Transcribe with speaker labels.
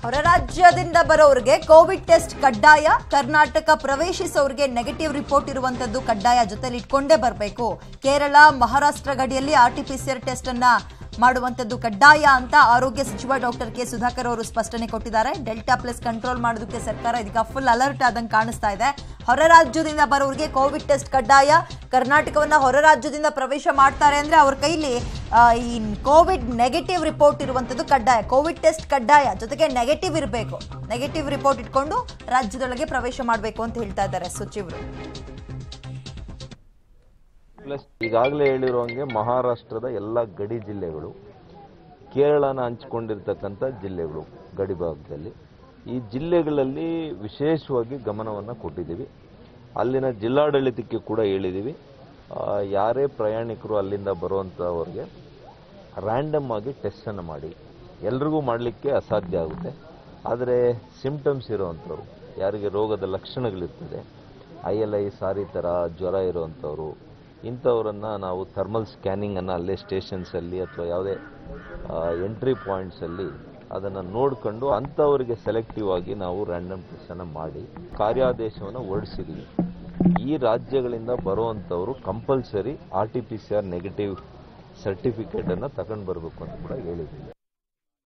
Speaker 1: ಹೊರ ರಾಜ್ಯದಿಂದ ಬರೋರಿಗೆ Covid test ಕಡ್ಡಾಯ ಕರ್ನಾಟಕ ಪ್ರವೇಶಿಸೋರಿಗೆ ನೆಗೆಟಿವ್ ರಿಪೋರ್ಟ್ ಇರುವಂತದ್ದು ಕಡ್ಡಾಯ ಜೊತೆಲಿ ಇಟ್ಕೊಂಡೇ ಬರಬೇಕು ಕೇರಳ ಮಹಾರಾಷ್ಟ್ರ ಗಡಿಯಲ್ಲಿ R T P C R test ಅನ್ನ ಮಾಡುವಂತದ್ದು ಕಡ್ಡಾಯ ಅಂತ ಆರೋಗ್ಯ ಸಚಿವ ಡಾಕ್ಟರ್ ಕೆ ಸುಧಾಕರ್ ಅವರು ಸ್ಪಷ್ಟನೆ ಕೊಟ್ಟಿದ್ದಾರೆ ಡೆಲ್ಟಾ ಪ್ಲಸ್ ಕಂಟ್ರೋಲ್ ಮಾಡೋದಕ್ಕೆ ಸರ್ಕಾರ ಇದೀಗ ಫುಲ್ ಅಲರ್ಟ್ ಆದಂಗೆ ಕಾಣಿಸ್ತಾ ಇದೆ ಹೊರ ರಾಜ್ಯದಿಂದ ಬರೋರಿಗೆ ಕೋವಿಡ್ ಟೆಸ್ಟ್ ಕಡ್ಡಾಯ ಕರ್ನಾಟಕವನ್ನ ಹೊರ ರಾಜ್ಯದಿಂದ ಪ್ರವೇಶ ಮಾಡ್ತಾರೆ ಅಂದ್ರೆ ಅವ್ರ ಕೈಲಿ ಆ, ಈ ಕೋವಿಡ್ ನೆಗೆಟಿವ್ ರಿಪೋರ್ಟ್ ಇರುವಂತದ್ದು ಕಡ್ಡಾಯ ಕೋವಿಡ್ ಟೆಸ್ಟ್ ಕಡ್ಡಾಯ ಜೊತೆಗೆ ನೆಗೆಟಿವ್ ಇರಬೇಕು ನೆಗೆಟಿವ್ ರಿಪೋರ್ಟ್ ಇಟ್ಕೊಂಡು ರಾಜ್ಯದೊಳಗೆ ಪ್ರವೇಶ ಮಾಡಬೇಕು ಅಂತ ಹೇಳ್ತಾ ಇದ್ದಾರೆ ಸಚಿವರು
Speaker 2: ಪ್ಲಸ್ ಈಗಾಗಲೇ ಹೇಳಿರುವಂಗೆ ಮಹಾರಾಷ್ಟ್ರದ ಎಲ್ಲ ಗಡಿ ಜಿಲ್ಲೆಗಳು ಕೇರಳನ ಹಂಚಿಕೊಂಡಿರ್ತಕ್ಕಂಥ ಜಿಲ್ಲೆಗಳು ಗಡಿ ಭಾಗದಲ್ಲಿ ಈ ಜಿಲ್ಲೆಗಳಲ್ಲಿ ವಿಶೇಷವಾಗಿ ಗಮನವನ್ನು ಕೊಟ್ಟಿದ್ದೀವಿ ಅಲ್ಲಿನ ಜಿಲ್ಲಾಡಳಿತಕ್ಕೆ ಕೂಡ ಹೇಳಿದ್ದೀವಿ ಆ, ಯಾರೇ ಪ್ರಯಾಣಿಕರು ಅಲ್ಲಿಂದ ಬರುವಂಥವ್ರಿಗೆ ರ್ಯಾಂಡಮ್ ಆಗಿ ಟೆಸ್ಟನ್ನು ಮಾಡಿ ಎಲ್ರಿಗೂ ಮಾಡಲಿಕ್ಕೆ ಅಸಾಧ್ಯ ಆಗುತ್ತೆ ಆದರೆ ಸಿಂಪ್ಟಮ್ಸ್ ಇರುವಂಥವ್ರು ಯಾರಿಗೆ ರೋಗದ ಲಕ್ಷಣಗಳಿರ್ತದೆ ಐ ಎಲ್ ಐ ಸಾರಿ ಥರ ಜ್ವರ ಇರುವಂಥವ್ರು ಇಂಥವರನ್ನು ನಾವು ಥರ್ಮಲ್ ಸ್ಕ್ಯಾನಿಂಗನ್ನು ಅಲ್ಲೇ ಸ್ಟೇಷನ್ಸಲ್ಲಿ ಅಥವಾ ಯಾವುದೇ ಎಂಟ್ರಿ ಪಾಯಿಂಟ್ಸಲ್ಲಿ ಅದನ್ನು ನೋಡ್ಕೊಂಡು ಅಂಥವರಿಗೆ ಸೆಲೆಕ್ಟಿವ್ ಆಗಿ ನಾವು ರ್ಯಾಂಡಮ್ ಟೆಸ್ಟನ್ನು ಮಾಡಿ ಕಾರ್ಯಾದೇಶವನ್ನು ಹೊರಡಿಸಿದ್ದೀವಿ ಈ ರಾಜ್ಯಗಳಿಂದ ಬರುವಂಥವರು compulsory R T P C R negative ಸರ್ಟಿಫಿಕೇಟನ್ನು ತಗೊಂಡು ಬರಬೇಕು ಅಂತ ಕೂಡ ಹೇಳಿದ್ದೀವಿ